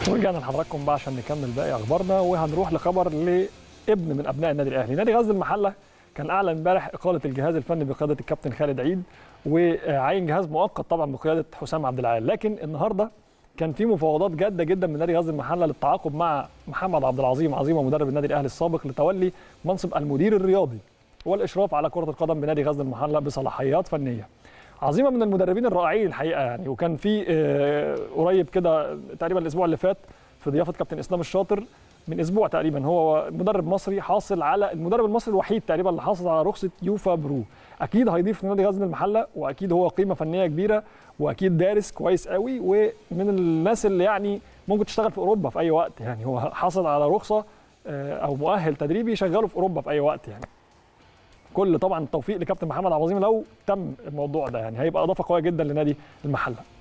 ورجعنا لحضراتكم بقى عشان نكمل باقي اخبارنا وهنروح لخبر لابن من ابناء النادي الاهلي نادي غزل المحله كان اعلن امبارح اقاله الجهاز الفني بقياده الكابتن خالد عيد وعين جهاز مؤقت طبعا بقياده حسام عبد العال لكن النهارده كان في مفاوضات جاده جدا من نادي غزل المحله للتعاقد مع محمد عبد العظيم عظيمه مدرب النادي الاهلي السابق لتولي منصب المدير الرياضي والاشراف على كره القدم بنادي غزل المحله بصلاحيات فنيه عظيمه من المدربين الرائعين الحقيقه يعني وكان في آه، قريب كده تقريبا الاسبوع اللي فات في ضيافه كابتن اسلام الشاطر من اسبوع تقريبا هو مدرب مصري حاصل على المدرب المصري الوحيد تقريبا اللي حاصل على رخصه يوفا برو اكيد هيضيف لنادي غزل المحله واكيد هو قيمه فنيه كبيره واكيد دارس كويس قوي ومن الناس اللي يعني ممكن تشتغل في اوروبا في اي وقت يعني هو حصل على رخصه آه، او مؤهل تدريبي يشغله في اوروبا في اي وقت يعني كل طبعا التوفيق لكابتن محمد عبد العظيم لو تم الموضوع ده يعني هيبقى اضافه قويه جدا لنادي المحله